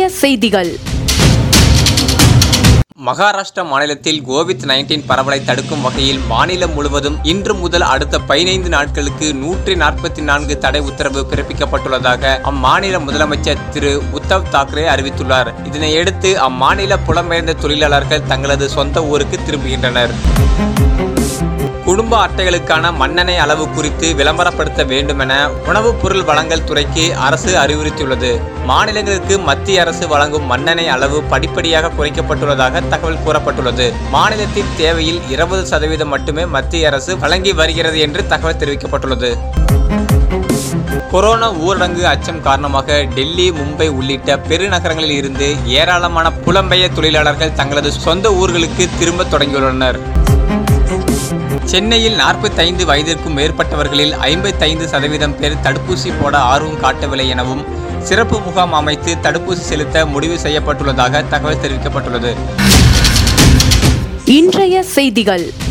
செய்திகள் மகாராஷ்டிரா மாநிலத்தில் Covid nineteen பரவலை தடுக்கும் வகையில் மாநிலம் முழுவதும் இன்று முதல் அடுத்த பதினைந்து நாட்களுக்கு நூற்றி நாற்பத்தி நான்கு தடை உத்தரவு பிறப்பிக்கப்பட்டுள்ளதாக அம்மாநில முதலமைச்சர் திரு உத்தவ் தாக்கரே அறிவித்துள்ளார் இதனையடுத்து அம்மாநில புலம்பெயர்ந்த தொழிலாளர்கள் தங்களது சொந்த ஊருக்கு திரும்புகின்றனர் குடும்ப அட்டைகளுக்கான மண்ணெண்ணெய் அளவு குறித்து விளம்பரப்படுத்த வேண்டும் என உணவுப் பொருள் வழங்கல் துறைக்கு அரசு அறிவுறுத்தியுள்ளது மாநிலங்களுக்கு மத்திய அரசு வழங்கும் மண்ணெண்ணெய் அளவு படிப்படியாக குறைக்கப்பட்டுள்ளதாக தகவல் கூறப்பட்டுள்ளது மாநிலத்தின் தேவையில் இருபது சதவீதம் மட்டுமே மத்திய அரசு வழங்கி வருகிறது என்று தகவல் தெரிவிக்கப்பட்டுள்ளது கொரோனா ஊரடங்கு அச்சம் காரணமாக டெல்லி மும்பை உள்ளிட்ட பெருநகரங்களில் இருந்து ஏராளமான புலம்பெயர் தொழிலாளர்கள் தங்களது சொந்த ஊர்களுக்கு திரும்ப தொடங்கியுள்ளனர் சென்னையில் 45 வயதிற்கும் மேற்பட்டவர்களில் 55% சதவீதம் பேர் தடுப்பூசி போட ஆர்வம் காட்டவில்லை எனவும் சிறப்பு முகாம் அமைத்து தடுப்பூசி செலுத்த முடிவு செய்யப்பட்டுள்ளதாக தகவல் தெரிவிக்கப்பட்டுள்ளது இன்றைய செய்திகள்